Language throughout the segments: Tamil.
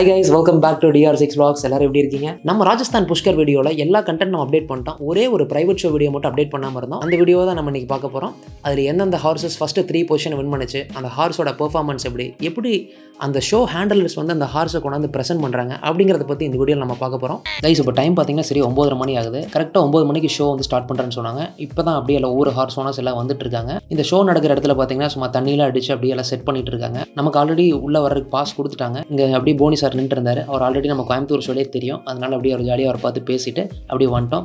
Hi guys welcome back to TR six vlogs எல்லாரும் எப்படி இருக்கீங்க நம்ம ராஜஸ்தான் புஷ்கர் வீடியோவில் எல்லா கண்டென்ட் நம்ம அப்டேட் பண்ணிட்டோம் ஒரே ஒரு பிரைவேட் ஷோ வீடியோ மட்டும் அப்டேட் பண்ணாமல் இருந்தோம் அந்த வீடியோ தான் நம்ம இன்னைக்கு பார்க்க போகிறோம் அதில் எந்தெந்த horses first three position win பண்ணுச்சு அந்த ஹார்ஸோட பெர்ஃபார்மன்ஸ் எப்படி எப்படி அந்த ஷோ ஹேண்டலர்ஸ் வந்து அந்த ஹார்ஸை கொண்டாந்து ப்ரெசென்ட் பண்ணுறாங்க அப்படிங்கிறத பற்றி இந்த வீடியோவில் நம்ம பார்க்க போகிறோம் கைஸ் இப்போ டைம் பார்த்தீங்கன்னா சரி ஒம்பதரை மணி ஆகுது கரெக்டாக ஒம்பது மணிக்கு ஷோ வந்து ஸ்டார்ட் பண்ணுறேன்னு சொன்னாங்க இப்போ தான் அப்படியே எல்லாம் ஒவ்வொரு ஹார்ஸ் ஓனர்ஸ் எல்லாம் வந்துட்டு இருக்காங்க இந்த ஷோ நடக்கிற இடத்துல பார்த்தீங்கன்னா சும்மா தண்ணியில் அடிச்சு அப்படியே எல்லாம் செட் பண்ணிட்டு இருக்காங்க நமக்கு ஆல்ரெடி உள்ள வர்றதுக்கு பாஸ் கொடுத்துட்டாங்க இங்கே அப்படியே போனி சார் நின்று இருந்தார் அவர் ஆல்ரெடி நம்ம கோயம்புத்தூர் ஷோலே தெரியும் அதனால அப்படியே அவர் ஜாலியாக அவரை பார்த்து பேசிட்டு அப்படியே வந்துட்டோம்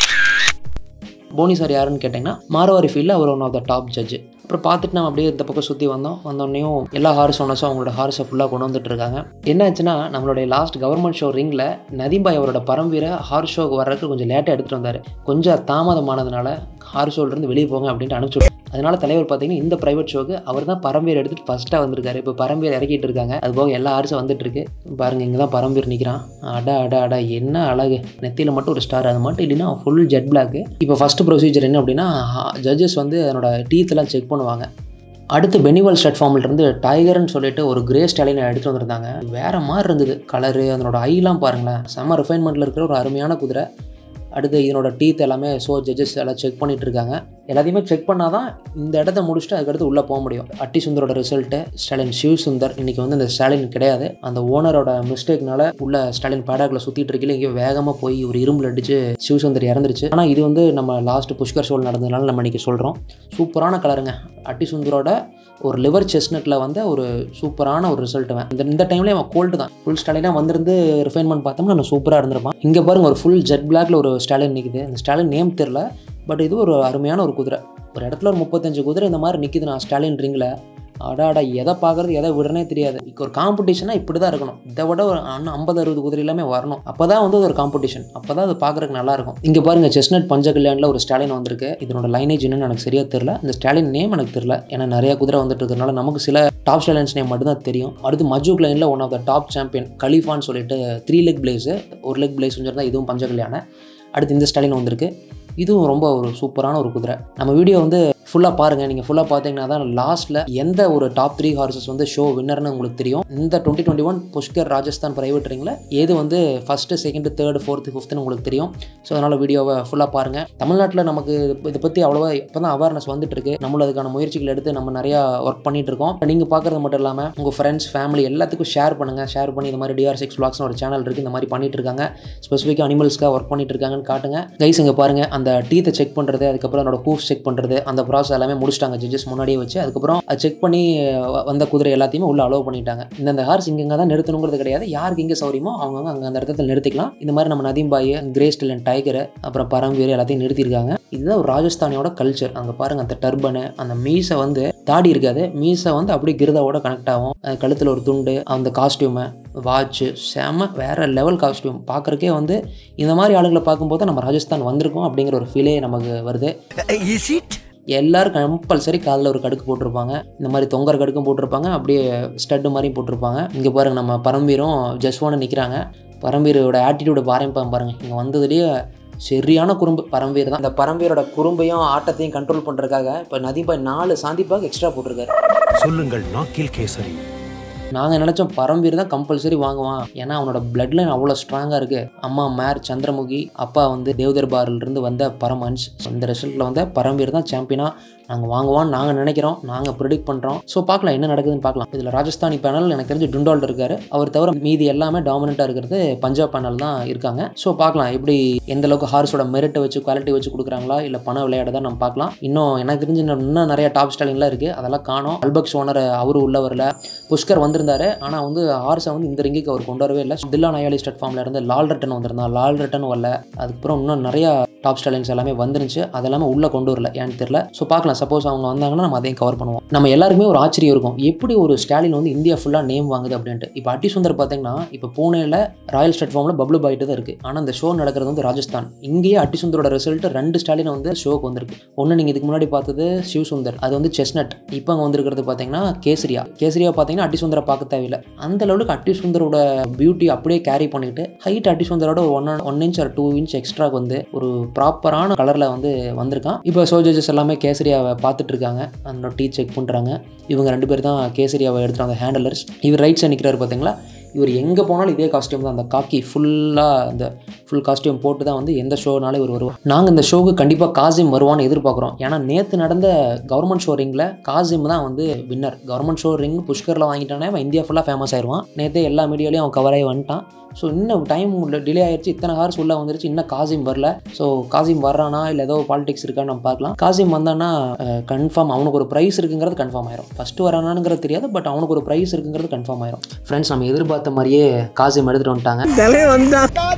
போனி சார் யாருன்னு கேட்டிங்கன்னா மாரவாரி ஃபீல்டில் அவர் one of the top judge அப்புறம் பார்த்துட்டு நம்ம அப்படியே இந்த பக்கம் சுற்றி வந்தோம் வந்தோடனையும் எல்லா ஹார்ஸ் ஓனர்ஸும் அவங்களோட ஹார்ஸை ஃபுல்லாக கொண்டு வந்துட்டு இருக்காங்க என்னாச்சுன்னா நம்மளுடைய லாஸ்ட் கவர்மெண்ட் ஷோ ரிங்கில் நதீம்பாய் அவரோட பரம்பீரை ஹார்ஸ் ஷோக்கு வர்றதுக்கு கொஞ்சம் லேட்டாக எடுத்துகிட்டு வந்தார் கொஞ்சம் தாமதமானதுனால ஹார்ஸ் ஷோலேருந்து வெளியே போங்க அப்படின்ட்டு அனுப்பிச்சு அதனால தலைவர் பார்த்தீங்கன்னா இந்த பிரைவேட் ஷோக்கு அவர் தான் பரம்பீர் எடுத்துட்டு ஃபஸ்ட்டாக வந்திருக்காரு இப்போ பரம்பீர் இறக்கிட்டு இருக்காங்க அது போக எல்லா ஆர்ஸும் வந்துட்டு இருக்கு பாருங்க இங்கே தான் பரம்பீர் நிற்கிறான் அடா அடா அடா என்ன அழகு நெத்தியில் மட்டும் ஒரு ஸ்டார் அது மட்டும் இல்லைன்னா ஃபுல் ஜெட் பிளாக்கு இப்போ ஃபஸ்ட்டு ப்ரொசீஜர் என்ன அப்படின்னா ஜட்ஜஸ் வந்து அதனோட டீத்தெல்லாம் செக் பண்ணுவாங்க அடுத்து பெனிவல் ஸ்டட் ஃபார்மில் இருந்து டைகர்னு சொல்லிட்டு ஒரு கிரே ஸ்டைலினை எடுத்துட்டு வந்திருந்தாங்க வேற மாதிரி இருந்தது கலரு அதனோட ஐலாம் பாருங்களேன் செம்ம ரிஃபைன்மெண்ட்டில் இருக்கிற ஒரு அருமையான குதிரை அடுத்து இதனோட டீத் எல்லாமே ஸோ ஜட்ஜஸ் எல்லாம் செக் பண்ணிட்டு இருக்காங்க எல்லாத்தையுமே செக் பண்ணால் தான் இந்த இடத்த முடிச்சுட்டு அதுக்கடுத்து உள்ளே போக முடியும் அட்டி சுந்தரோட ரிசல்ட்டு ஸ்டாலின் சிவ் சுந்தர் இன்னைக்கு வந்து இந்த ஸ்டாலின் கிடையாது அந்த ஓனரோட மிஸ்டேக்னால உள்ள ஸ்டாலின் பேடாக்கில் சுற்றிட்டு இருக்கல இங்கே வேகமாக போய் ஒரு இரும்பில் அடிச்சு சிவ் சுந்தர் இறந்துருச்சு ஆனால் இது வந்து நம்ம லாஸ்ட் புஷ்கர் ஷோல் நடந்ததுனால நம்ம இன்னைக்கு சொல்கிறோம் சூப்பரான கலருங்க அட்டி சுந்தரோட ஒரு லிவர் செஸ்னட்டில் வந்து ஒரு சூப்பரான ஒரு ரிசல்ட் இந்த இந்த டைம்லேயே அவன் கோல்டு தான் ஃபுல் ஸ்டாலினாக வந்திருந்து ரிஃபைன்மெண்ட் பார்த்தோம்னா நான் சூப்பராக இருந்திருப்பான் இங்கே பாருங்க ஒரு ஃபுல் ஜெட் பிளாக்ல ஒரு ஸ்டாலின் நிற்குது அந்த ஸ்டாலின் நேம் தெரில பட் இது ஒரு அருமையான ஒரு குதிரை ஒரு இடத்துல ஒரு முப்பத்தஞ்சு குதிரை இந்த மாதிரி நிற்கிது நான் ஸ்டாலின் ரிங்கில் அடாடா எதை பார்க்குறது எதை விடுறனே தெரியாது இப்போ ஒரு காம்படிஷனா இப்படி தான் இருக்கணும் இதை விட ஒரு இன்னும் ஐம்பது அறுபது குதிரை எல்லாமே வரணும் அப்போ தான் வந்து ஒரு காம்படிஷன் அப்போ தான் அது பார்க்குறதுக்கு நல்லா இருக்கும் இங்கே பாருங்கள் செஸ்னட் பஞ்ச கல்யாணில் ஒரு ஸ்டாலின் வந்திருக்கு இதனோட லைனேஜ் என்னன்னு எனக்கு சரியாக தெரில இந்த ஸ்டாலின் நேம் எனக்கு தெரில ஏன்னா நிறைய குதிரை வந்துட்டு இருக்கிறதுனால நமக்கு சில டாப் ஸ்டாலின்ஸ் நேம் மட்டும் தான் தெரியும் அடுத்து மஜூக் லைனில் one of the top champion கலிஃபான்னு சொல்லிட்டு த்ரீ லெக் பிளேஸு ஒரு லெக் பிளேஸ் தான் இதுவும் பஞ்ச கல்யாணம் அடுத்து இந்த ஸ்டாலின் வந்திருக்கு இதுவும் ரொம்ப ஒரு சூப்பரான ஒரு குதிரை நம்ம வீடியோ வந்து ஃபுல்லாக பாருங்கள் நீங்கள் ஃபுல்லாக பார்த்தீங்கன்னா தான் லாஸ்ட்டில் எந்த ஒரு டாப் த்ரீ ஹார்சஸ் வந்து ஷோ வின்னர்னு உங்களுக்கு தெரியும் இந்த twenty twenty one Pushkar Rajasthan private ரிங்கில் எது வந்து ஃபஸ்ட்டு செகண்டு தேர்டு ஃபோர்த்து ஃபிஃப்த்துன்னு உங்களுக்கு தெரியும் ஸோ அதனால் வீடியோவை ஃபுல்லாக பாருங்கள் தமிழ்நாட்டில் நமக்கு இதை பற்றி அவ்வளோவா இப்போ தான் அவேர்னஸ் வந்துட்டு இருக்கு நம்மளும் அதுக்கான முயற்சிகள் எடுத்து நம்ம நிறையா ஒர்க் பண்ணிட்டு இருக்கோம் நீங்கள் பார்க்குறது மட்டும் இல்லாமல் உங்கள் ஃப்ரெண்ட்ஸ் ஃபேமிலி எல்லாத்துக்கும் ஷேர் பண்ணுங்கள் ஷேர் பண்ணி இந்த மாதிரி டிஆர் சிக்ஸ் பிளாக்ஸ்னு ஒரு சேனல் இருக்குது இந்த மாதிரி பண்ணிட்டு இருக்காங்க ஸ்பெசிஃபிக்காக அனிமல்ஸ்க்காக ஒர்க் பண்ணிட்டு இருக்காங்கன்னு காட்டுங்க கைஸ் இங்கே பாருங்கள் அந்த டீத்தை செக் பண்ணுறது அதுக்கப்புறம் அதோட ஹூஃப் செக் பண்ணுறது அந்த ப்ராசஸ் எல்லாமே முடிச்சிட்டாங்க ஜட்ஜஸ் முன்னாடியே வச்சு அதுக்கப்புறம் அதை செக் பண்ணி வ- வந்த குதிரை எல்லாத்தையுமே உள்ள அலோவ் பண்ணிட்டாங்க இந்த ஹார்ஸ் இங்கே தான் நிறுத்தணுங்கிறது கிடையாது யாருக்கு இங்கே சௌரியமோ அவங்க அங்கே அந்த இடத்துல நிறுத்திக்கலாம் இந்த மாதிரி நம்ம Nadeem bhai grey stallion tiger அப்புறம் பரம்வீர் எல்லாத்தையும் நிறுத்தியிருக்காங்க இதுதான் ஒரு ராஜஸ்தானியோட கல்ச்சர் அங்கே பாருங்க அந்த டர்பனு அந்த மீசை வந்து தாடி இருக்காது மீசை வந்து அப்படியே கிருதாவோட கனெக்ட் ஆகும் அது கழுத்தில் ஒரு துண்டு அந்த காஸ்டியூமு வாட்ச்சு செம வேற லெவல் காஸ்டியூம் பார்க்குறக்கே வந்து இந்த மாதிரி ஆளுங்களை பார்க்கும்போது நம்ம ராஜஸ்தான் வந்திருக்கோம் அப்படிங்கிற ஒரு ஃபீலே நமக்கு வருது Is it? எல்லாரும் கம்பல்சரி காலில் ஒரு கடுக்கு போட்டிருப்பாங்க இந்த மாதிரி தொங்கர கடுக்கும் போட்டிருப்பாங்க அப்படியே ஸ்டட்டு மாதிரியும் போட்டிருப்பாங்க இங்கே பாருங்க நம்ம பரம்பீரும் ஜஸ்வானும் நிற்கிறாங்க பரம்பீரோட ஆட்டிடியூட பாருங்க பாருங்க இங்கே வந்ததுலேயே சரியான குறும்பு பரம்பீர் தான் அந்த பரம்பீரோட குறும்பையும் ஆட்டத்தையும் கண்ட்ரோல் பண்ணுறதுக்காக இப்போ நதிபாய் நாலு சாந்திப்பாக எக்ஸ்ட்ரா போட்டிருக்காரு சொல்லுங்கள் நாக்கில் கேசரி நாங்கள் நினச்சோம் பரம்பீர் தான் கம்பல்சரி வாங்குவான் ஏன்னா அவனோட பிளட் லைன் அவ்வளோ ஸ்ட்ராங்காக இருக்குது அம்மா மேர் சந்திரமுகி அப்பா வந்து தேவதர்பாரிலிருந்து வந்த பரமன்ஸ் இந்த ரிசல்ட்டில் வந்து பரம்பீர் தான் சாம்பியனாக நாங்கள் வாங்குவான்னு நாங்கள் நினைக்கிறோம் நாங்கள் ப்ரிடிக்ட் பண்ணுறோம் ஸோ பார்க்கலாம் என்ன நடக்குதுன்னு பார்க்கலாம் இதில் ராஜஸ்தானி பேனல் எனக்கு தெரிஞ்சு டுண்டால்ட் இருக்காரு அவர் தவிர மீதி எல்லாமே டாமினண்ட்டாக இருக்கிறது பஞ்சாப் பேனல் தான் இருக்காங்க ஸோ பார்க்கலாம் எப்படி எந்த அளவுக்கு ஹார்ஸோட மெரிட்டை வச்சு குவாலிட்டி வச்சு கொடுக்குறாங்களா இல்லை பண விளையாட தான் நம்ம பார்க்கலாம் இன்னும் எனக்கு தெரிஞ்சு இன்னும் இன்னும் நிறைய டாப் ஸ்டாலிங்லாம் இருக்குது அதெல்லாம் காணோம் அல்பக்ஸ் ஓனர் அவரு உள்ள வரல புஷ்கர் வந்திருந்தாரு ஆனால் வந்து ஹார்ஸை வந்து இந்த ரிங்குக்கு அவர் கொண்டு வரவே இல்லை தில்லா நயாலி ஸ்டட் ஃபார்ம்ல இருந்து லால் ரிட்டன் வந்திருந்தான் லால் ரிட்டன் வரல அதுக்கப்புறம் இன்னும் நிறைய டாப் ஸ்டாலின்ஸ் எல்லாமே வந்துருந்துச்சு அதெல்லாமே உள்ளே கொண்டு வரல ஏன்னு தெரியல ஸோ பார்க்கலாம் சப்போஸ் அவங்க வந்தாங்கன்னா நம்ம அதையும் கவர் பண்ணுவோம் நம்ம எல்லாருக்குமே ஒரு ஆச்சரியம் இருக்கும் எப்படி ஒரு ஸ்டாலின் வந்து இந்தியா ஃபுல்லாக நேம் வாங்குது அப்படின்ட்டு இப்போ அட்டி சுந்தர் பார்த்தீங்கன்னா இப்போ பூனேல ராயல் ஸ்டட் ஃபார்மில் பப்ளு பாய்ட்டு தான் இருக்குது ஆனால் அந்த ஷோ நடக்கிறது வந்து ராஜஸ்தான் இங்கேயே அட்டி சுந்தரோட ரிசல்ட் ரெண்டு ஸ்டாலின் வந்து ஷோக்கு வந்திருக்கு ஒன்று நீங்கள் இதுக்கு முன்னாடி பார்த்தது சிவ் சுந்தர் அது வந்து செஸ்னட் இப்போ அங்கே வந்திருக்கிறது பார்த்தீங்கன்னா கேசரியா கேசரியா பார்த்தீங்கன்னா அட்டி சுந்தரை பார்க்க தேவையில்லை அந்த லெவலுக்கு அட்டி சுந்தரோட பியூட்டி அப்படியே கேரி பண்ணிட்டு ஹைட் அட்டி சுந்தரோட ஒன் ஒன் இன்ச் ஒரு டூ இன்ச் எக்ஸ்ட்ராக்கு வந்து ஒரு ப்ராப்பரான கலரில் வந்து வந்திருக்கான் இப்போ சோஜஸ் எல்லாமே கேசரியாவை பார்த்துட்டு இருக்காங்க அந்த டீ செக் பண்ணுறாங்க இவங்க ரெண்டு பேர் தான் கேசரியாவை எடுத்துகிட்டு வந்த ஹேண்டலர்ஸ் இவர் ரைட் சைட் நிற்கிறாரு பார்த்தீங்களா இவர் எங்கே போனாலும் இதே காஸ்டியூம் தான் அந்த காக்கி ஃபுல்லாக அந்த ஃபுல் காஸ்டியூம் போட்டு தான் வந்து எந்த ஷோனாலும் இவர் வருவார் நாங்கள் இந்த ஷோவுக்கு கண்டிப்பாக காசிம் வருவான்னு எதிர்பார்க்குறோம் ஏன்னா நேற்று நடந்த கவர்மெண்ட் ஷோ ரிங்கில் காசிம் தான் வந்து வின்னர் கவர்மெண்ட் ஷோ ரிங் புஷ்கரில் வாங்கிட்டானே அவன் இந்தியா ஃபுல்லாக ஃபேமஸ் ஆயிடுவான் நேற்றே எல்லா மீடியாலையும் அவன் கவர் ஆகி வந்துட்டான் ஸோ இன்னும் டைம் டிலே ஆயிடுச்சு இத்தனை ஹார்ஸ் உள்ளே வந்துருச்சு இன்னும் காசிம் வரல ஸோ காசிம் வர்றானா இல்லை ஏதோ பாலிடிக்ஸ் இருக்கான்னு நம்ம பார்க்கலாம் காசிம் வந்தான்னா கன்ஃபார்ம் அவனுக்கு ஒரு ப்ரைஸ் இருக்குங்கிறது கன்ஃபார்ம் ஆயிரும் ஃபஸ்ட்டு வரானாங்கிறது தெரியாது பட் அவனுக்கு ஒரு ப்ரைஸ் இருக்குங்கிறது கன்ஃபார்ம் ஆயிரும் ஃப்ரெண்ட்ஸ் நம்ம எதிர்பார்த்த மாதிரியே காசிம் எடுத்துகிட்டு வந்துட்டாங்க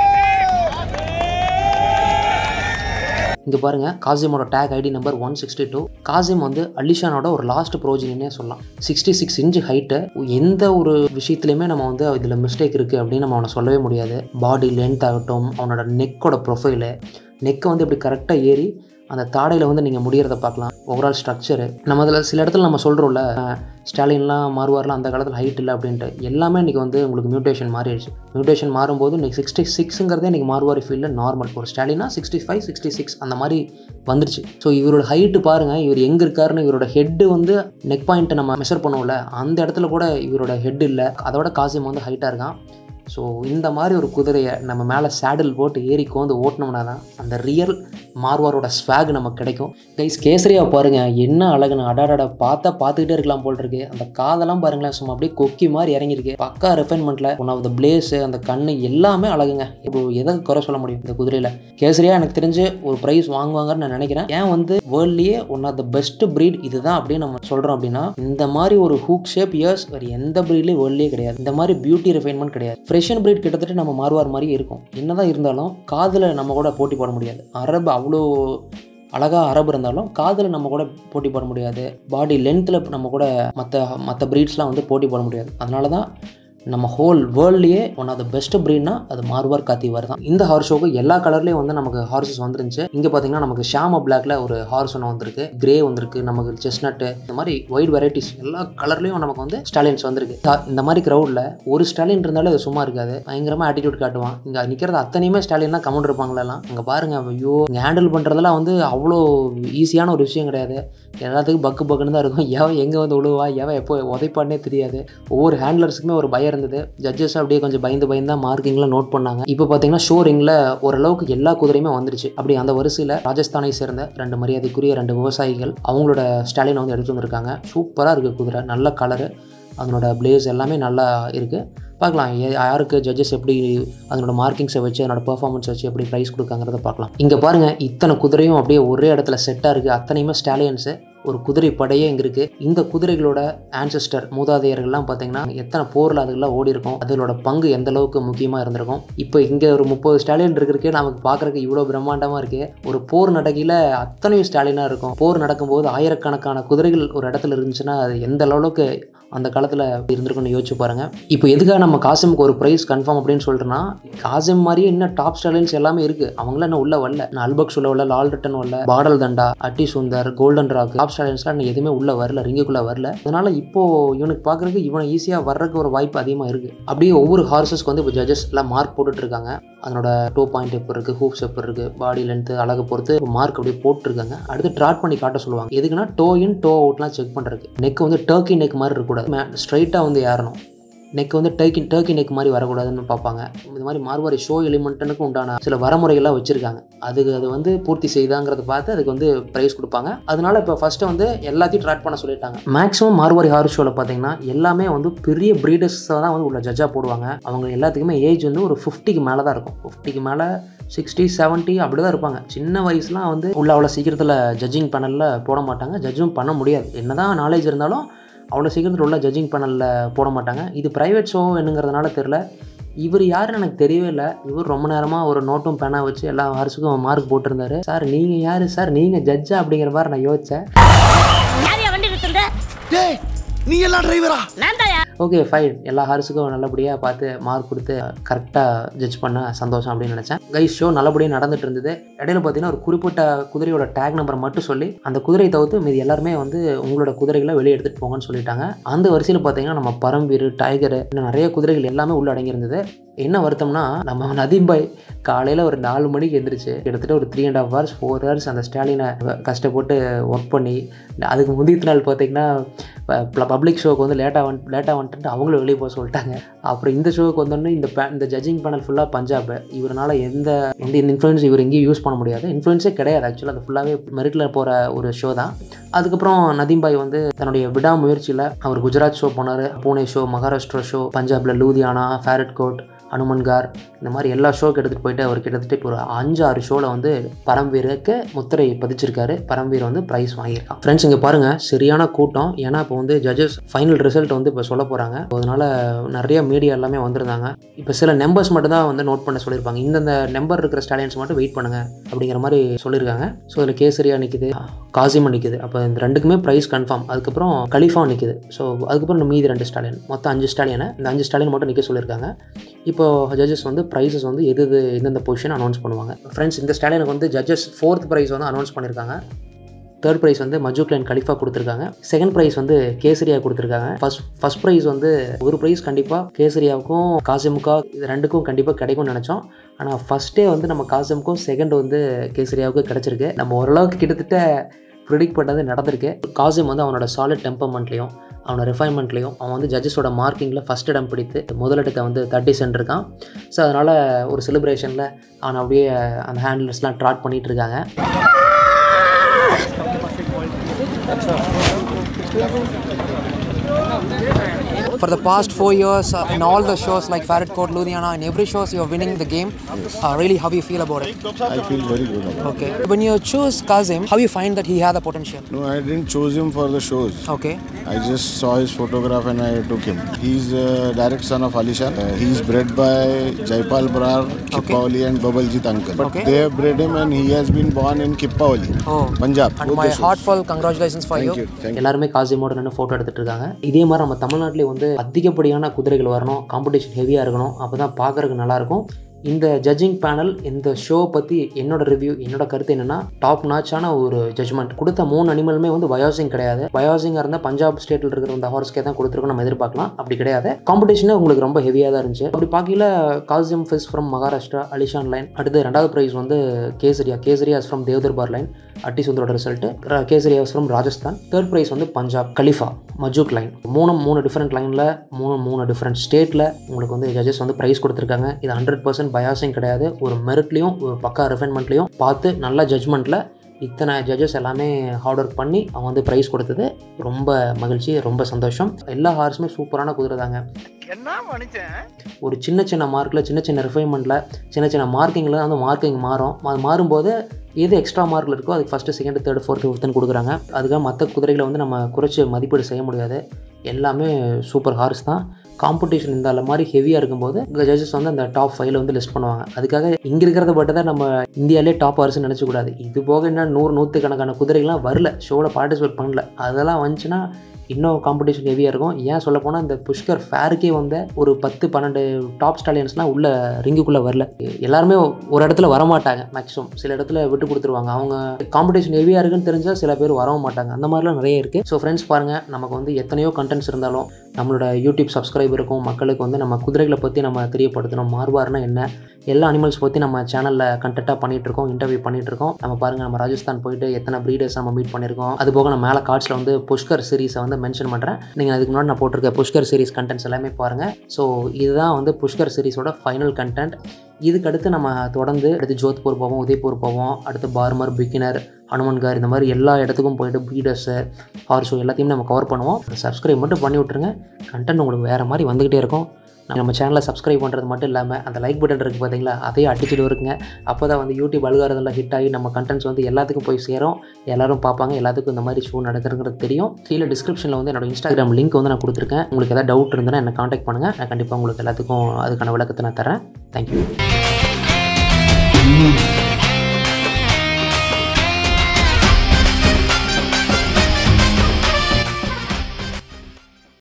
இங்கே பாருங்கள் காசிமோட tag ID number one sixty two Kasim வந்து அலிஷானோட ஒரு லாஸ்ட் ப்ரோஜினே சொல்லலாம் சிக்ஸ்டி சிக்ஸ் இன்ச் ஹைட்டு எந்த ஒரு விஷயத்துலையுமே நம்ம வந்து இதில் மிஸ்டேக் இருக்குது அப்படின்னு நம்ம அவனை சொல்லவே முடியாது பாடி லென்த் ஆகட்டும் அவனோட நெக்கோட ப்ரொஃபைலு நெக்கை வந்து இப்படி கரெக்டாக ஏறி அந்த தாடையில் வந்து நீங்கள் முடியறத பார்க்கலாம் ஓவரால் ஸ்ட்ரக்சரு நம்ம அதில் சில இடத்துல நம்ம சொல்கிறோம்ல ஸ்டாலின்லாம் மாறுவார்லாம் அந்த காலத்தில் ஹைட் இல்லை அப்படின்ட்டு எல்லாமே இன்றைக்கி வந்து உங்களுக்கு மியூட்டேஷன் மாறிடுச்சு மியூட்டேஷன் மாறும்போது இன்றைக்கி சிக்ஸ்டி சிக்ஸுங்கிறதே இன்றைக்கி மாறுவாரி ஃபீல்டில் நார்மல் ஒரு ஸ்டாலினா சிக்ஸ்டி ஃபைவ் சிக்ஸ்டி சிக்ஸ் அந்த மாதிரி வந்துருச்சு ஸோ இவரோட ஹைட்டு பாருங்கள் இவர் எங்கே இருக்காருன்னு இவரோட ஹெட்டு வந்து நெக் பாயிண்ட்டை நம்ம மெஷர் பண்ணுவோம்ல அந்த இடத்துல கூட இவரோட ஹெட் இல்லை அதோட காசியம் வந்து ஹைட்டாக இருக்கான் ஸோ இந்த மாதிரி ஒரு குதிரையை நம்ம மேலே சேடில் போட்டு ஏறி கோந்து ஓட்டினோம்னா தான் அந்த ரியல் மார்வாரோட ஸ்வாக் நமக்கு கிடைக்கும் கைஸ் கேசரியா பாருங்க என்ன அழகுன்னு அடாடட பார்த்தா பார்த்துக்கிட்டே இருக்கலாம் போல் இருக்கு அந்த காதெல்லாம் பாருங்களேன் சும்மா அப்படியே கொக்கி மாதிரி இறங்கியிருக்கு பக்கா ரெஃபைன்மெண்ட்ல ஒன் ஆஃப் த பிளேஸ் அந்த கண்ணு எல்லாமே அழகுங்க இப்போ எதை குறை சொல்ல முடியும் இந்த குதிரையில கேசரியா எனக்கு தெரிஞ்சு ஒரு ப்ரைஸ் வாங்குவாங்கன்னு நான் நினைக்கிறேன் ஏன் வந்து வேர்ல்ட்லயே one of the best breed இதுதான் அப்படின்னு நம்ம சொல்றோம் அப்படின்னா இந்த மாதிரி ஒரு ஹூக் ஷேப் இயர்ஸ் வேறு எந்த ப்ரீட்லேயும் வேர்ல்ட்லேயே கிடையாது இந்த மாதிரி பியூட்டி ரெஃபைன்மெண்ட் கிடையாது ஃப்ரெஷன் breed கிட்டத்தட்ட நம்ம மாறுவார் மாதிரி இருக்கும் என்னதான் இருந்தாலும் காதில் நம்ம கூட போட்டி போட முடியாது அரபு அவ்வளோ அழகாக அரபு இருந்தாலும் காதில் நம்ம கூட போட்டி போட முடியாது பாடி லென்த்தில் நம்ம கூட மற்ற மற்ற ப்ரீட்ஸ்லாம் வந்து போட்டி போட முடியாது அதனால தான் நம்ம ஹோல் வேர்ல்ட்லேயே ஒன் ஆஃப் த பெஸ்ட் ப்ரீட்னா அது மார்வார் காத்திவார் தான் இந்த ஹார்ஸ் ஷோக்கு எல்லா கலர்லேயும் வந்து நமக்கு ஹார்சஸ் வந்துருந்துச்சு இங்கே பார்த்தீங்கன்னா நமக்கு ஷாம பிளாக்ல ஒரு ஹார்ஸ் ஒன்று வந்திருக்கு கிரே வந்திருக்கு நமக்கு செஸ்னட்டு இந்த மாதிரி ஒயிட் வெரைட்டிஸ் எல்லா கலர்லேயும் நமக்கு வந்து ஸ்டாலின்ஸ் வந்திருக்கு தா- இந்த மாதிரி க்ரௌடில் ஒரு ஸ்டாலின் இருந்தாலும் அது சும்மா இருக்காது பயங்கரமாக ஆட்டிடியூட் காட்டுவான் இங்கே நிற்கிறது அத்தனையுமே ஸ்டாலின் தான் கமெண்ட் இருப்பாங்களெல்லாம் அங்கே பாருங்க ஐயோ இங்கே ஹேண்டில் பண்ணுறதெல்லாம் வந்து அவ்வளோ ஈஸியான ஒரு விஷயம் கிடையாது எல்லாத்துக்கும் பக்கு பக்குன்னு தான் இருக்கும் எவன் எங்கே வந்து விழுவா எவன் எப்போ உதைப்பான்னே தெரியாது ஒவ்வொரு ஹேண்ட்லர்ஸுக்குமே ஒரு பயம் இருந்தது ஜட்ஜஸ் அப்படியே கொஞ்சம் பயந்து பயந்து தான் மார்க்கிங்லாம் நோட் பண்ணாங்க இப்போ பார்த்தீங்கன்னா ஷோரிங்கில் ஓரளவுக்கு எல்லா குதிரையுமே வந்துருச்சு அப்படி அந்த வரிசையில் ராஜஸ்தானை சேர்ந்த ரெண்டு மரியாதைக்குரிய ரெண்டு விவசாயிகள் அவங்களோட ஸ்டாலினை வந்து எடுத்து வந்திருக்காங்க சூப்பராக இருக்குது குதிரை நல்ல கலரு அதனோட பிளேஸ் எல்லாமே நல்லா இருக்குது பார்க்கலாம் யா- யாருக்கு ஜட்ஜஸ் எப்படி அதனோட மார்க்கிங்ஸை வச்சு அதனோட பெர்ஃபார்மன்ஸ் வச்சு எப்படி ப்ரைஸ் கொடுக்காங்கிறத பார்க்கலாம் இங்கே பாருங்கள் இத்தனை குதிரையும் அப்படியே ஒரே இடத்துல செட்டாக இருக்குது அத்தனையுமே ஸ்டாலியன்ஸு ஒரு குதிரை படையே இங்கே இருக்குது இந்த குதிரைகளோட ஆன்செஸ்டர் மூதாதையர்கள்லாம் பார்த்தீங்கன்னா எத்தனை போரில் அதுக்கெல்லாம் ஓடி இருக்கும் அதோட பங்கு எந்த அளவுக்கு முக்கியமாக இருந்திருக்கும் இப்போ இங்கே ஒரு முப்பது ஸ்டாலியன் இருக்கிறதுக்கே நமக்கு பார்க்குறதுக்கு இவ்வளோ பிரம்மாண்டமாக இருக்கு ஒரு போர் நடக்கையில் அத்தனையும் ஸ்டாலினாக இருக்கும் போர் நடக்கும்போது ஆயிரக்கணக்கான குதிரைகள் ஒரு இடத்துல இருந்துச்சுன்னா அது எந்த அளவுக்கு அந்த காலத்தில் இருந்திருக்கும்னு யோசிச்சு பாருங்க இப்போ எதுக்காக நம்ம காசிமுக்கு ஒரு ப்ரைஸ் கன்ஃபார்ம் அப்படின்னு சொல்லிட்டோம்னா காசிம் மாதிரியே இன்னும் டாப் ஸ்டாலின்ஸ் எல்லாமே இருக்கு அவங்களாம் இன்னும் உள்ள வரல நான் அல்பக்ஸ் உள்ள வரல லால் ரிட்டன் வரல பாடல் தண்டா அட்டி சுந்தர் கோல்டன் ராக் டாப் ஸ்டாலின்ஸ்லாம் இன்னும் எதுவுமே உள்ள வரல ரிங்குக்குள்ள வரல அதனால இப்போ இவனுக்கு பார்க்கறதுக்கு இவனை ஈஸியாக வர்றதுக்கு ஒரு வாய்ப்பு அதிகமாக இருக்கு அப்படியே ஒவ்வொரு ஹார்சஸ்க்கு வந்து இப்போ ஜட்ஜஸ் எல்லாம் மார்க் போட்டுட்டு இருக்காங்க அதனோட டோ பாயிண்ட் எப்படி இருக்குது ஹூப்ஸ் எப்படி இருக்குது பாடி லென்த்து அழகை பொறுத்து மார்க் அப்படியே போட்டிருக்காங்க அடுத்து ட்ராட் பண்ணி காட்ட சொல்லுவாங்க எதுக்குன்னா டோ இன் டோ அவுட்லாம் செக் பண்ணுறதுக்கு நெக் வந்து டர்க்கி நெக் மாதிரி இருக்கக்கூடாது ஸ்ட்ரைட்டாக வந்து ஏறணும் நெக் வந்து டர்க்கி டர்க்கி நெக் மாதிரி வரக்கூடாதுன்னு பார்ப்பாங்க இந்த மாதிரி மார்வாரி ஷோ எலிமெண்ட்டுக்கு உண்டான சில வரமுறைகள்லாம் வச்சுருக்காங்க அதுக்கு அது வந்து பூர்த்தி செய்தாங்கிறத பார்த்து அதுக்கு வந்து ப்ரைஸ் கொடுப்பாங்க அதனால இப்போ ஃபஸ்ட்டு வந்து எல்லாத்தையும் ட்ராக் பண்ண சொல்லிட்டாங்க மேக்ஸிமம் மார்வாரி ஹார் ஷோவில் பார்த்தீங்கன்னா எல்லாமே வந்து பெரிய ப்ரீடர்ஸை தான் வந்து உள்ள ஜட்ஜாக போடுவாங்க அவங்க எல்லாத்துக்குமே ஏஜ் வந்து ஒரு ஃபிஃப்டிக்கு மேலே தான் இருக்கும் ஃபிஃப்டிக்கு மேலே சிக்ஸ்டி செவன்ட்டி அப்படி தான் இருப்பாங்க சின்ன வயசுலாம் வந்து உள்ள அவ்வளோ சீக்கிரத்தில் ஜட்ஜிங் பேனலில் போட மாட்டாங்க ஜட்ஜும் பண்ண முடியாது என்னதான் நாலேஜ் இருந்தாலும் அவ்வளோ சீக்கிரத்தில் உள்ள ஜட்ஜிங் பேனலில் போட மாட்டாங்க இது ப்ரைவேட் ஷோ என்னங்கிறதுனால தெரில இவர் யாருன்னு எனக்கு தெரியவே இல்லை இவர் ரொம்ப நேரமாக ஒரு நோட்டும் பேனா வச்சு எல்லா வாரசுக்கும் மார்க் போட்டிருந்தாரு சார் நீங்கள் யார் சார் நீங்கள் ஜட்ஜா அப்படிங்கிற மாதிரி நான் யோசித்தேன் யாரையா வண்டி நிறுத்துற டேய் நீ எல்லாம் டிரைவரா நான் தாயா ஓகே ஃபைன் எல்லா ஹார்ஸுக்கும் நல்லபடியாக பார்த்து மார்க் கொடுத்து கரெக்டாக ஜட்ஜ் பண்ண சந்தோஷம் அப்படின்னு நினச்சேன் கைஸ் ஷோ நல்லபடியாக நடந்துட்டு இருந்தது இடையில பார்த்தீங்கன்னா ஒரு குறிப்பிட்ட குதிரையோட டேக் நம்பரை மட்டும் சொல்லி அந்த குதிரையை தவிர்த்து மீதி எல்லாருமே வந்து உங்களோட குதிரைகளை வெளியே எடுத்துகிட்டு போங்கன்னு சொல்லிட்டாங்க அந்த வரிசையில் பார்த்தீங்கன்னா நம்ம பரம்பீர் டைகர் இன்னும் நிறைய குதிரைகள் எல்லாமே உள்ள அடங்கியிருந்தது என்ன வருத்தம்னா நம்ம நதீம் பாய் காலையில் ஒரு நாலு மணிக்கு எந்திரிச்சு கிட்டத்தட்ட ஒரு three and half hours four hours அந்த ஸ்டாலினை கஷ்டப்பட்டு ஒர்க் பண்ணி அதுக்கு முந்திய நாள் பார்த்தீங்கன்னா பப்ளிக் ஷோக்கு வந்து லேட்டாக வந்து லேட்டாக வந்துட்டு அவங்களும் வெளியே போக சொல்லிட்டாங்க அப்புறம் இந்த ஷோக்கு வந்தோடனே இந்த பே இந்த ஜட்ஜிங் பேனல் ஃபுல்லாக பஞ்சாப் இவரால் எந்த எந்த இன்ஃப்ளூயன்ஸ் இவர் எங்கேயும் யூஸ் பண்ண முடியாது இன்ஃப்ளூயன்ஸே கிடையாது ஆக்சுவலாக அது ஃபுல்லாகவே மெரிட்டில் போகிற ஒரு ஷோ தான் அதுக்கப்புறம் நதீம் பாய் வந்து தன்னுடைய விடாமுயற்சியில் அவர் குஜராத் ஷோ போனார் பூனே ஷோ மகாராஷ்டிரா ஷோ பஞ்சாபில் லூதியானா ஃபேரட் கோட் அனுமன்கார் இந்த மாதிரி எல்லா ஷோக்கு எடுத்துகிட்டு போயிட்டு அவர் கிட்டத்தட்ட இப்போ ஒரு அஞ்சு ஆறு ஷோவில் வந்து பரம்வீருக்கு முத்திரை பதிச்சிருக்காரு பரம்வீர் வந்து ப்ரைஸ் வாங்கியிருக்கான் ஃப்ரெண்ட்ஸ் இங்கே பாருங்கள் சரியான கூட்டம் ஏன்னா இப்போ வந்து ஜட்ஜஸ் ஃபைனல் ரிசல்ட் வந்து இப்போ சொல்ல போகிறாங்க அதனால நிறைய மீடியா எல்லாமே வந்திருந்தாங்க இப்போ சில நம்பர்ஸ் மட்டும் தான் வந்து நோட் பண்ண சொல்லியிருப்பாங்க இந்தந்த நம்பர் இருக்கிற ஸ்டாலியன்ஸ் மட்டும் வெயிட் பண்ணுங்க அப்படிங்கிற மாதிரி சொல்லியிருக்காங்க ஸோ இதில் கேசரியா நிற்குது காசிமா நிற்குது அப்போ இந்த ரெண்டுக்குமே ப்ரைஸ் கன்ஃபார்ம் அதுக்கப்புறம் கலிஃபா நிற்குது ஸோ அதுக்கப்புறம் இந்த மீதி ரெண்டு ஸ்டாலியன் மொத்தம் அஞ்சு ஸ்டாலியனை இந்த அஞ்சு ஸ்டாலியன் மட்டும் நிற்க சொல்லியிருக்காங்க இப்போ ஜட்ஜஸ் வந்து ப்ரைஸஸ் வந்து எது எது எந்தெந்த பொசிஷன் அனௌன்ஸ் பண்ணுவாங்க ஃப்ரெண்ட்ஸ் இந்த ஸ்டாலியனுக்கு வந்து ஜட்ஜஸ் ஃபோர்த் ப்ரைஸ் வந்து அனௌன்ஸ் பண்ணியிருக்காங்க தேர்ட் ப்ரைஸ் வந்து மஜூக் லைன் கலிஃபா கொடுத்துருக்காங்க செகண்ட் ப்ரைஸ் வந்து கேசரியா கொடுத்துருக்காங்க ஃபர்ஸ்ட் ஃபர்ஸ்ட் ப்ரைஸ் வந்து ஒரு ப்ரைஸ் கண்டிப்பாக கேசரியாவுக்கும் காசிமுக்கா இது ரெண்டுக்கும் கண்டிப்பாக கிடைக்கும்னு நினச்சோம் ஆனால் ஃபஸ்ட்டே வந்து நம்ம காசிமுக்கும் செகண்ட் வந்து கேசரியாவுக்கும் கிடச்சிருக்கு நம்ம ஓரளவுக்கு கிட்டத்தட்ட ப்ரிடிக்ட் பண்ணது நடந்திருக்கு காசிம் வந்து அவனோட சாலிட் டெம்பர்மெண்ட்லேயும் அவனோட ரிஃபைன்மெண்ட்லேயும் அவன் வந்து ஜட்ஜஸோட மார்க்கிங்கில் ஃபஸ்ட் இடம் பிடித்து முதலிடத்தை வந்து தட்டி சென்றிருக்கான் ஸோ அதனால் ஒரு செலிப்ரேஷனில் அவனை அப்படியே அந்த ஹேண்டில்ஸ்லாம் ட்ராட் பண்ணிகிட்டு இருக்காங்க For the past four years, uh, in all the shows like Farad Court, Ludhiana, in every shows you're winning the game. Uh, really, how you feel about it? I feel very good about Okay. When you choose Kazim, how you find that he had the potential? it. No, I didn't choose him for the shows. Okay. I just saw his photograph and I took him. He's a direct son of Alisha. Uh, he's bred by Jaipal Brar, Kippaoli and Babaljit uncle. But Okay. they have bred him and he has been born in Kippaoli, Oh. Punjab. And Both my the shows. heartfelt congratulations for Thank you. you. Thank you. எல்லாருமே காசிமோட நின்று ஃபோட்டோ எடுத்துட்டு இருக்காங்க இதே மாதிரி நம்ம தமிழ்நாட்டிலே வந்து அதிகப்படியான குதிரைகள் வரணும் காம்படிஷன் ஹெவியாக இருக்கணும் அப்போ தான் பார்க்குறதுக்கு நல்லாயிருக்கும் இந்த ஜட்ஜிங் பேனல் இந்த ஷோ பற்றி என்னோட ரிவ்யூ என்னோட கருத்து என்னென்னா டாப் நாச்சான ஒரு ஜட்ஜ்மெண்ட் கொடுத்த மூணு அனிமலுமே வந்து பயோசிங் கிடையாது பயோசிங்காக இருந்தால் பஞ்சாப் ஸ்டேட்டில் இருக்கிற அந்த ஹார்ஸ்க்கே தான் கொடுத்துருக்கோம் நம்ம எதிர்பார்க்கலாம் அப்படி கிடையாது காம்படிஷனே உங்களுக்கு ரொம்ப ஹெவியாக தான் இருந்துச்சு அப்படி பார்க்கல காசிம் ஃபிஸ் ஃப்ரம் மகாராஷ்டிரா அலிஷான் லைன் அடுத்து ரெண்டாவது ப்ரைஸ் வந்து கேசரியா கேசரியா ஃப்ரம் தேவ்தர்பார் லைன் அட்டி சுந்தரோட result Kesariya from Rajasthan third prize வந்து பஞ்சாப் கலிஃபா மஜூக் லைன் மூணு மூணு டிஃப்ரெண்ட் லைனில் மூணு மூணு டிஃப்ரெண்ட் ஸ்டேட்டில் உங்களுக்கு வந்து ஜட்ஜஸ் வந்து ப்ரைஸ் கொடுத்துருக்காங்க இது ஹண்ட்ரட் பர்சன்ட் பயாசிங் கிடையாது ஒரு மெரிட்லையும் ஒரு பக்கா ரிஃபைன்மெண்ட்லையும் பார்த்து நல்ல ஜட்ஜ்மெண்ட்டில் இத்தனை ஜட்ஜஸ் எல்லாமே ஹார்ட் ஒர்க் பண்ணி அவங்க வந்து ப்ரைஸ் கொடுத்தது ரொம்ப மகிழ்ச்சி ரொம்ப சந்தோஷம் எல்லா ஹார்ஸுமே சூப்பரான குதிரை தாங்க ஒரு சின்ன சின்ன மார்க்கில் சின்ன சின்ன ரிஃபைன்மெண்ட்டில் சின்ன சின்ன மார்க்கிங்கில் வந்து மார்க்கிங் மாறும் அது மாறும்போது எது எக்ஸ்ட்ரா மார்க்கில் இருக்கோ அதுக்கு ஃபஸ்ட்டு செகண்ட் தேர்ட் ஃபோர்த்து ஃபிஃப்த்துன்னு கொடுக்குறாங்க அதுக்காக மற்ற குதிரைகளை வந்து நம்ம குறைச்சி மதிப்பீடு செய்ய முடியாது எல்லாமே சூப்பர் ஹார்ஸ் தான் காம்படிஷன் இந்த மாதிரி ஹெவியாக இருக்கும்போது ஜட்ஜஸ் வந்து அந்த டாப் ஃபைவ்ல வந்து லிஸ்ட் பண்ணுவாங்க அதுக்காக இங்கே இருக்கிறத மட்டும் தான் நம்ம இந்தியாவிலே டாப் ஹார்ஸ்னு நினச்சக்கூடாது இது போக என்ன நூறு நூற்றுக்கணக்கான குதிரைகள்லாம் வரல ஷோவில் பார்ட்டிசிபேட் பண்ணல அதெல்லாம் வந்துச்சுன்னா இன்னும் காம்படிஷன் ஹெவியாக இருக்கும் ஏன் சொல்ல போனால் இந்த புஷ்கர் ஃபேருக்கே வந்த ஒரு பத்து பன்னெண்டு டாப் ஸ்டாலியன்ஸ்லாம் உள்ள ரிங்குக்குள்ளே வரல எல்லாருமே ஒரு இடத்துல வரமாட்டாங்க மேக்ஸிமம் சில இடத்துல விட்டு கொடுத்துருவாங்க அவங்க காம்படிஷன் ஹெவியாக இருக்குன்னு தெரிஞ்சால் சில பேர் வரவும் மாட்டாங்க அந்த மாதிரிலாம் நிறைய இருக்குது ஸோ ஃப்ரெண்ட்ஸ் பாருங்கள் நமக்கு வந்து எத்தனையோ கண்டென்ட்ஸ் இருந்தாலும் நம்மளோட யூடியூப் சப்ஸ்கிரைபருக்கும் மக்களுக்கு வந்து நம்ம குதிரைகளை பற்றி நம்ம தெரியப்படுத்தணும் மார்வார்னா என்ன எல்லா அனிமல்ஸ் பற்றி நம்ம சேனலில் கண்டென்ட்டாக பண்ணிட்டு இருக்கோம் இன்டர்வியூ பண்ணிட்டு இருக்கோம் நம்ம பாருங்கள் நம்ம ராஜஸ்தான் போயிட்டு எத்தனை ப்ரீடர்ஸ் நம்ம மீட் பண்ணியிருக்கோம் அது போக நான் மேலே கார்ட்ஸில் வந்து புஷ்கர் சீரிஸை வந்து மென்ஷன் பண்ணுறேன் நீங்கள் அதுக்கு முன்னாடி நான் போட்டிருக்க புஷ்கர் சீரிஸ் கண்டென்ட்ஸ் எல்லாமே பாருங்கள் ஸோ இதுதான் வந்து புஷ்கர் சீரிஸோட ஃபைனல் கண்டென்ட் இதுக்கு அடுத்து நம்ம தொடர்ந்து அடுத்து ஜோத்பூர் போவோம் உதய்பூர் போவோம் அடுத்து பார்மர் பிகினர் ஹனுமன்கார் இந்த மாதிரி எல்லா இடத்துக்கும் போயிட்டு பீடர்ஸு ஹார்ஸோ எல்லாத்தையும் நம்ம கவர் பண்ணுவோம் சப்ஸ்கிரைப் மட்டும் பண்ணி விட்ருங்க கண்டென்ட் உங்களுக்கு வேறு மாதிரி வந்துக்கிட்டே இருக்கும் நம்ம சேனலை சப்ஸ்கிரைப் பண்ணுறது மட்டும் இல்லாமல் அந்த லைக் பட்டன் இருக்குது பார்த்தீங்களா அதையும் அடிச்சுட்டு வருங்க அப்போ தான் வந்து யூடியூப் அல்காரதில் ஹிட் ஆகி நம்ம கண்டென்ட்ஸ் வந்து எல்லாத்துக்கும் போய் சேரும் எல்லாரும் பார்ப்பாங்க எல்லாத்துக்கும் இந்த மாதிரி ஷோ நடக்குதுங்கிறது தெரியும் கீழே டிஸ்கிரிப்ஷனில் வந்து என்னோட இன்ஸ்டாகிராம் லிங்க் வந்து நான் கொடுத்துருக்கேன் உங்களுக்கு ஏதாவது டவுட் இருந்ததுன்னா என்னை காண்டாக்ட் பண்ணுங்கள் நான் கண்டிப்பாக உங்களுக்கு எல்லாத்துக்கும் அதுக்கான விளக்கத்தை நான் தரேன் தேங்க்யூ